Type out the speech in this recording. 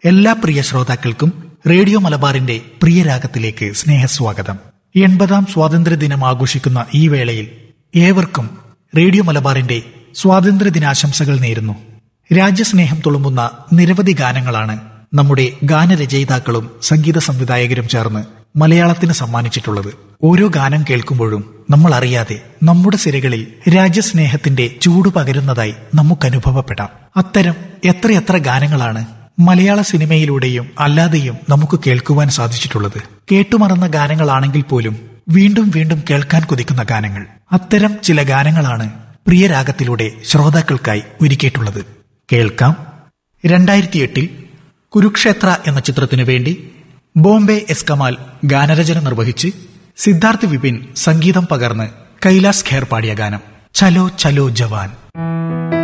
എല്ലാ പ്രിയ ശ്രോതാക്കൾക്കും റേഡിയോ മലബാറിന്റെ പ്രിയരാഗത്തിലേക്ക് സ്നേഹസ്വാഗതം എൺപതാം സ്വാതന്ത്ര്യദിനം ആഘോഷിക്കുന്ന ഈ വേളയിൽ ഏവർക്കും റേഡിയോ മലബാറിന്റെ സ്വാതന്ത്ര്യദിനാശംസകൾ നേരുന്നു രാജ്യസ്നേഹം തുളുമ്പുന്ന നിരവധി ഗാനങ്ങളാണ് നമ്മുടെ ഗാനരചയിതാക്കളും സംഗീത സംവിധായകരും ചേർന്ന് മലയാളത്തിന് സമ്മാനിച്ചിട്ടുള്ളത് ഓരോ ഗാനം കേൾക്കുമ്പോഴും നമ്മൾ അറിയാതെ നമ്മുടെ സിരകളിൽ രാജ്യസ്നേഹത്തിന്റെ ചൂട് പകരുന്നതായി നമുക്കനുഭവപ്പെടാം അത്തരം എത്രയെത്ര ഗാനങ്ങളാണ് മലയാള സിനിമയിലൂടെയും അല്ലാതെയും നമുക്ക് കേൾക്കുവാൻ സാധിച്ചിട്ടുള്ളത് കേട്ടുമറന്ന ഗാനങ്ങളാണെങ്കിൽ പോലും വീണ്ടും വീണ്ടും കേൾക്കാൻ കൊതിക്കുന്ന ഗാനങ്ങൾ അത്തരം ചില ഗാനങ്ങളാണ് പ്രിയരാഗത്തിലൂടെ ശ്രോതാക്കൾക്കായി ഒരുക്കിയിട്ടുള്ളത് കേൾക്കാം രണ്ടായിരത്തി എട്ടിൽ കുരുക്ഷേത്ര എന്ന ചിത്രത്തിനു വേണ്ടി ബോംബെ എസ് കമാൽ ഗാനരചന നിർവഹിച്ച് സിദ്ധാർത്ഥ് വിപിൻ സംഗീതം പകർന്ന് കൈലാസ് ഖേർ പാടിയ ഗാനം ചലോ ചലോ ജവാൻ